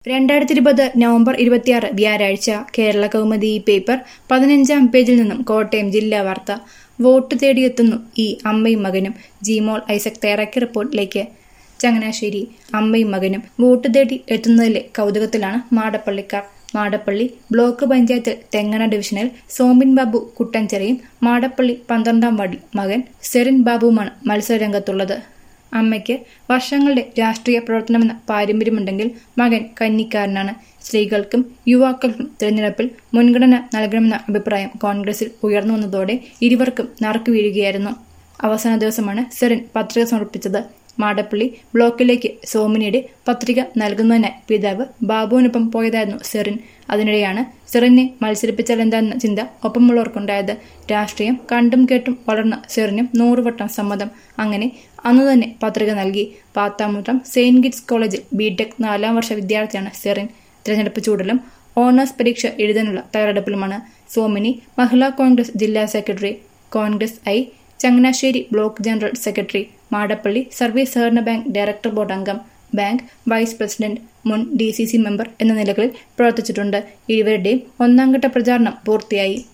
രണ്ടായിരത്തി ഇരുപത് നവംബർ ഇരുപത്തിയാറ് വ്യാഴാഴ്ച കേരള കൗമുദി പേപ്പർ പതിനഞ്ചാം പേജിൽ നിന്നും കോട്ടയം ജില്ലാ വാർത്ത വോട്ട് തേടിയെത്തുന്നു ഈ അമ്മയും മകനും ജിമോൾ ഐസക് തയ്യാറാക്കിയ റിപ്പോർട്ടിലേക്ക് ചങ്ങനാശ്ശേരി അമ്മയും മകനും വോട്ട് തേടി എത്തുന്നതിലെ കൗതുകത്തിലാണ് മാടപ്പള്ളിക്കാർ മാടപ്പള്ളി ബ്ലോക്ക് പഞ്ചായത്ത് തെങ്ങണ ഡിവിഷനിൽ സോമിൻ ബാബു കുട്ടഞ്ചെറിയും മാടപ്പള്ളി പന്ത്രണ്ടാം വാർഡിൽ മകൻ സെറിൻ ബാബുവുമാണ് മത്സരരംഗത്തുള്ളത് അമ്മയ്ക്ക് വർഷങ്ങളുടെ രാഷ്ട്രീയ പ്രവർത്തനമെന്ന പാരമ്പര്യമുണ്ടെങ്കിൽ മകൻ കന്നിക്കാരനാണ് സ്ത്രീകൾക്കും യുവാക്കൾക്കും തിരഞ്ഞെടുപ്പിൽ മുൻഗണന നൽകണമെന്ന അഭിപ്രായം കോൺഗ്രസിൽ ഉയർന്നു വന്നതോടെ ഇരുവർക്കും നറുക്കു വീഴുകയായിരുന്നു അവസാന ദിവസമാണ് സെറിൻ പത്രിക സമർപ്പിച്ചത് മാടപ്പള്ളി ബ്ലോക്കിലേക്ക് സോമിനിയുടെ പത്രിക നൽകുന്നതിനായി പിതാവ് ബാബുവിനൊപ്പം പോയതായിരുന്നു സെറിൻ അതിനിടെയാണ് സെറിനെ മത്സരിപ്പിച്ചാലെന്താണെന്ന ചിന്ത ഒപ്പമുള്ളവർക്കുണ്ടായത് രാഷ്ട്രീയം കണ്ടും കേട്ടും വളർന്ന സെറിനും നൂറുവട്ടം സമ്മതം അങ്ങനെ അന്നു തന്നെ പത്രിക നൽകി പാത്താമുട്ടം സെയിന്റ് ഗിറ്റ്സ് കോളേജിൽ ബിടെക് നാലാം വർഷ വിദ്യാർത്ഥിയാണ് സെറിൻ തിരഞ്ഞെടുപ്പ് ചൂടലും ഓണേഴ്സ് പരീക്ഷ എഴുതാനുള്ള തയ്യാറെടുപ്പിലുമാണ് സോമിനി മഹിളാ കോൺഗ്രസ് ജില്ലാ secretary Congress I Changanassery block general secretary Madappally service സഹകരണ ബാങ്ക് ഡയറക്ടർ ബോർഡ് അംഗം ബാങ്ക് വൈസ് പ്രസിഡന്റ് മുൻ ഡി സി സി മെമ്പർ എന്ന നിലകളിൽ പ്രവർത്തിച്ചിട്ടുണ്ട് ഇരുവരുടെയും ഒന്നാംഘട്ട പ്രചാരണം പൂർത്തിയായി